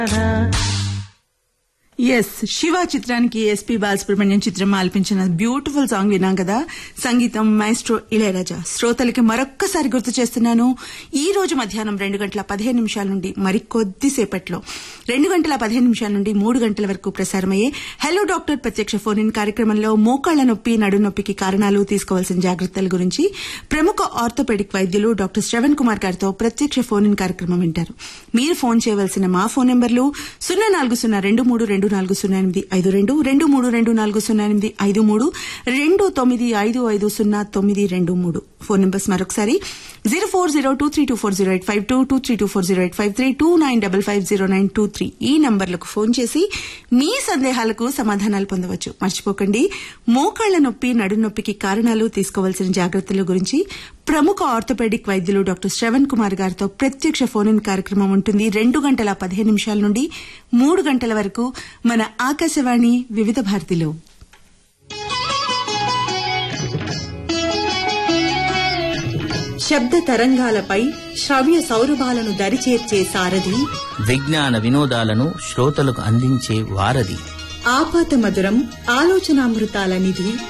yes Shiva చిత్రానికి SP Balasubrahmanyam చిత్రం ఆలపించిన బ్యూటిఫుల్ సాంగ్ విన్నాం కదా సంగీతం మైస్ట్రో ఇళయరాజా శ్రోతలకి మరొక్కసారి గుర్తు చేస్తున్నాను ఈ రోజు మధ్యాహ్నం రెండు గంటల పదిహేను నిమిషాల నుండి మరికొద్దిసేపట్లో రెండు గంటల పదిహేను నిమిషాల నుండి మూడు గంటల వరకు ప్రసారమయ్యే హలో డాక్టర్ ప్రత్యక్ష ఫోన్ ఇన్ కార్యక్రమంలో మోకాళ్ల నొప్పి నడు నొప్పికి కారణాలు తీసుకోవాల్సిన జాగ్రత్తల గురించి ప్రముఖ ఆర్థోపెడిక్ వైద్యులు డాక్టర్ శ్రవణ్ కుమార్ గారితో ప్రత్యక్ష ఫోన్ ఇన్ కార్యక్రమం వింటారు మీరు ఫోన్ చేయవలసిన మా ఫోన్ నెంబర్లు సున్నా నాలుగు సున్నా రెండు మూడు రెండు నాలుగు సున్నా ఎనిమిది ఐదు రెండు రెండు మూడు రెండు నాలుగు సున్నా ఎనిమిది ఐదు మూడు రెండు తొమ్మిది ఐదు ఐదు సున్నా తొమ్మిది రెండు మూడు ఫోన్ నెంబర్స్ మరొకసారి zero four zero two three two four zero eight five two two three two four zero eight five three two nine double five zero nine two three ఈ నంబర్లకు ఫోన్ చేసి మీ సందేహాలకు సమాధానాలు పొందవచ్చు మర్చిపోకండి మోకాళ్ల నొప్పి నడు నొప్పికి కారణాలు తీసుకోవాల్సిన జాగ్రత్తల గురించి ప్రముఖ ఆర్థోపెడిక్ వైద్యులు డాక్టర్ శ్రవణ్ కుమార్ గారితో ప్రత్యక్ష ఫోన్ ఇన్ కార్యక్రమం ఉంటుంది రెండు గంటల పదిహేను నిమిషాల నుండి మూడు గంటల వరకు మన ఆకాశవాణి వివిధ భారతిలో శబ్ద తరంగాలపై శ్రవ్య సౌరభాలను దరిచేర్చే సారథి విజ్ఞాన వినోదాలను శ్రోతలకు అందించే వారధి ఆపాత మధురం ఆలోచనామృతాల నిధి